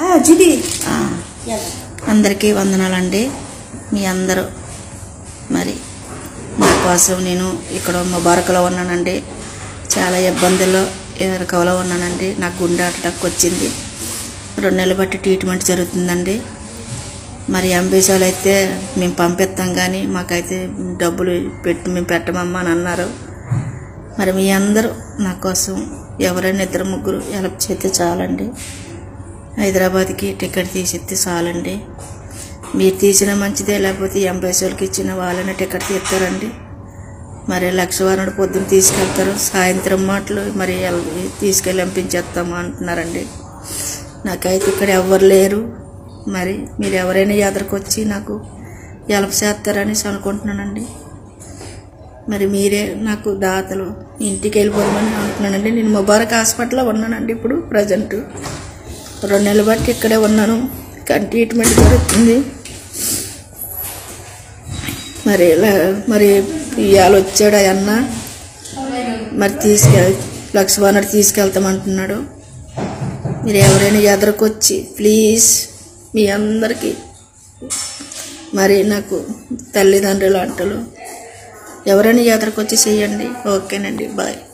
జిది ఆ, అందరికీ వందనాలండి మీ అందరూ మరి నా కోసం నేను ఇక్కడ ముబారకలో ఉన్నానండి చాలా ఇబ్బందుల్లో ఎరకవలో ఉన్నానండి నాకు గుండె అటాక్ వచ్చింది రెండు నెలలు బట్టి ట్రీట్మెంట్ జరుగుతుందండి మరి అంబేసాలు అయితే మేము పంపిస్తాం కానీ మాకైతే డబ్బులు పెట్టి మేము పెట్టమమ్మా అని అన్నారు మరి మీ అందరూ నా కోసం ఎవరైనా ఇద్దరు ముగ్గురు హెల్ప్ చేస్తే చాలండి హైదరాబాద్కి టికెట్ తీసిస్తే చాలండి మీరు తీసిన మంచిదే లేకపోతే ఎంబసీలకి ఇచ్చిన వాళ్ళని టికెట్ తీస్తారండి మరి లక్షవారుడు పొద్దున్న తీసుకెళ్తారు సాయంత్రం మాటలు మరి ఎల్- తీసుకెళ్ళి పంపించేస్తాము అంటున్నారండి నాకైతే ఇక్కడ ఎవ్వరు లేరు మరి మీరు ఎవరైనా ఎదరికి వచ్చి నాకు హెల్ప్ చేస్తారని అనుకుంటున్నానండి మరి మీరే నాకు దాతలు ఇంటికి వెళ్ళిపోదామని అంటున్నానండి నేను ముబారక్ హాస్పిటల్లో ఉన్నానండి ఇప్పుడు ప్రజెంట్ రెండు నెలలు బట్టి ఇక్కడే ఉన్నాను కానీ ట్రీట్మెంట్ జరుగుతుంది మరి ఇలా మరి ఇవాళ వచ్చాడు ఆ అన్న మరి తీసుకెళ్ లక్ష వనరు తీసుకెళ్తామంటున్నాడు మీరు ఎవరైనా ఎదరికొచ్చి ప్లీజ్ మీ అందరికీ మరి నాకు తల్లిదండ్రులు అంటలు ఎవరైనా ఎదరికొచ్చి చెయ్యండి ఓకేనండి బాయ్